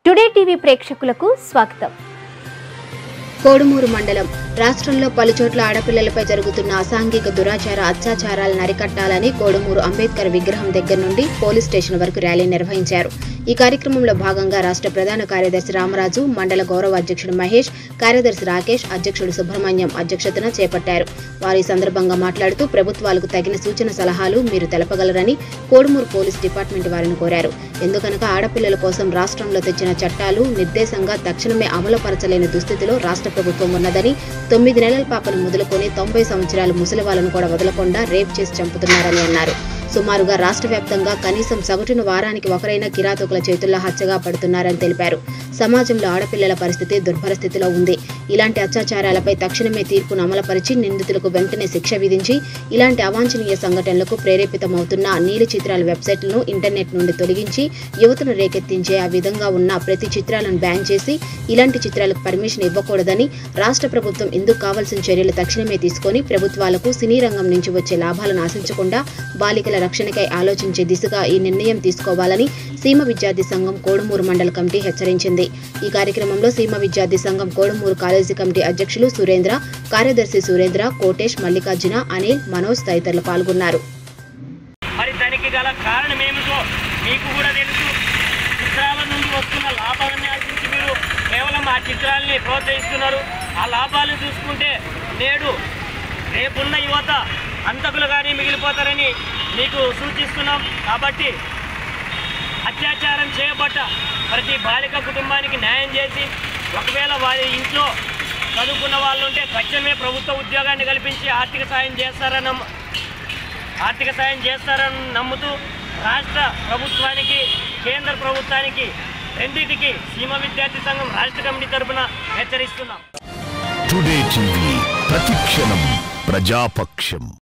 today TV ప్రేక్షకులకు స్వాగతం కోడుమూరు మండలం రాష్ట్రంలో పలుచోట్ల ఆడపిల్లలపై జరుగుతున్న అసాంఘిక దురాచార అత్యాచారాలను అరికట్టాలని కోడుమూరు అంబేద్కర్ విగ్రహం దగ్గర నుండి పోలీస్ స్టేషన్ వరకు ర్యాలీ నిర్వహించారు ఈ కార్యక్రమంలో భాగంగా రాష్ట్ర ప్రధాన కార్యదర్శి రామరాజు మండల గౌరవ అధ్యక్షుడు మహేష్ కార్యదర్శి రాకేష్ అధ్యక్షుడు సుబ్రహ్మణ్యం అధ్యక్షతన చేపట్టారు వారు ఈ సందర్భంగా మాట్లాడుతూ ప్రభుత్వాలకు తగిన సూచన సలహాలు మీరు తెలపగలరని కోడుమూరు పోలీస్ డిపార్ట్మెంట్ వారిని కోరారు ఎందుకనక ఆడపిల్లల కోసం రాష్ట్రంలో తెచ్చిన చట్టాలు నిర్దేశంగా తక్షణమే అమలుపరచలేని దుస్థితిలో రాష్ట్ర ప్రభుత్వం ఉన్నదని తొమ్మిది నెలల పాపను మొదలుకొని తొంభై సంవత్సరాల ముసలి వాళ్ళను కూడా వదలకుండా రేప్ చేసి చంపుతున్నారని అన్నారు సుమారుగా రాష్ట్ర వ్యాప్తంగా కనీసం సగటున వారానికి ఒకరైనా కిరాతకుల చేతుల్లో హత్యగా పడుతున్నారని తెలిపారు సమాజంలో ఆడపిల్లల పరిస్థితి దుర్భర స్థితిలో ఉంది ఇలాంటి అత్యాచారాలపై తక్షణమే తీర్పును అమలుపరిచి నిందితులకు వెంటనే శిక్ష విధించి ఇలాంటి అవాంఛనీయ సంఘటనలకు ప్రేరేపితమవుతున్న నీలి చిత్రాల వెబ్సైట్లను ఇంటర్నెట్ నుండి తొలగించి యువతను రేకెత్తించే ఆ విధంగా ఉన్న ప్రతి చిత్రాలను బ్యాన్ చేసి ఇలాంటి చిత్రాలకు పర్మిషన్ ఇవ్వకూడదని రాష్ట్ర ప్రభుత్వం ఇందుకు కావాల్సిన చర్యలు తక్షణమే తీసుకొని ప్రభుత్వాలకు సినీ రంగం నుంచి వచ్చే లాభాలను ఆశించకుండా బాలికల రక్షణకై ఆలోచించే దిశగా ఈ నిర్ణయం తీసుకోవాలని సీమ విద్యార్థి సంఘం కోడుమూరు మండల కమిటీ హెచ్చరించింది ఈ కార్యక్రమంలో సీమ విద్యార్థి సంఘం కోడుమూరు కాలేజీ కమిటీ అధ్యక్షులు సురేంద్ర కార్యదర్శి సురేంద్ర కోటేష్ మల్లికార్జున అనిల్ మనోజ్ తదితరులు పాల్గొన్నారు మరి దానికి గల కారణం ఏమిటో మీకు కూడా తెలుసు చిత్రాల నుండి వస్తున్న లాభాలని ఆశించి మీరు కేవలం ఆ చిత్రాలని ప్రోత్సహిస్తున్నారు ఆ లాభాలను చూసుకుంటే నేడు రేపున్న యువత అంతకులుగానే మిగిలిపోతారని మీకు సూచిస్తున్నాం కాబట్టి అత్యాచారం చేయబడ్డ ప్రతి బాలిక కుటుంబానికి న్యాయం చేసి ఒకవేళ వారి ఇంట్లో చదువుకున్న వాళ్ళు ఉంటే తక్షణమే ప్రభుత్వ ఉద్యోగాన్ని కల్పించి ఆర్థిక సాయం చేస్తారన్న ఆర్థిక సాయం చేస్తారని నమ్ముతూ రాష్ట్ర ప్రభుత్వానికి కేంద్ర ప్రభుత్వానికి రెండింటికి సీమ విద్యార్థి సంఘం రాష్ట్ర కమిటీ తరపున హెచ్చరిస్తున్నాం టుడే టీవీ ప్రతిక్షణం ప్రజాపక్షం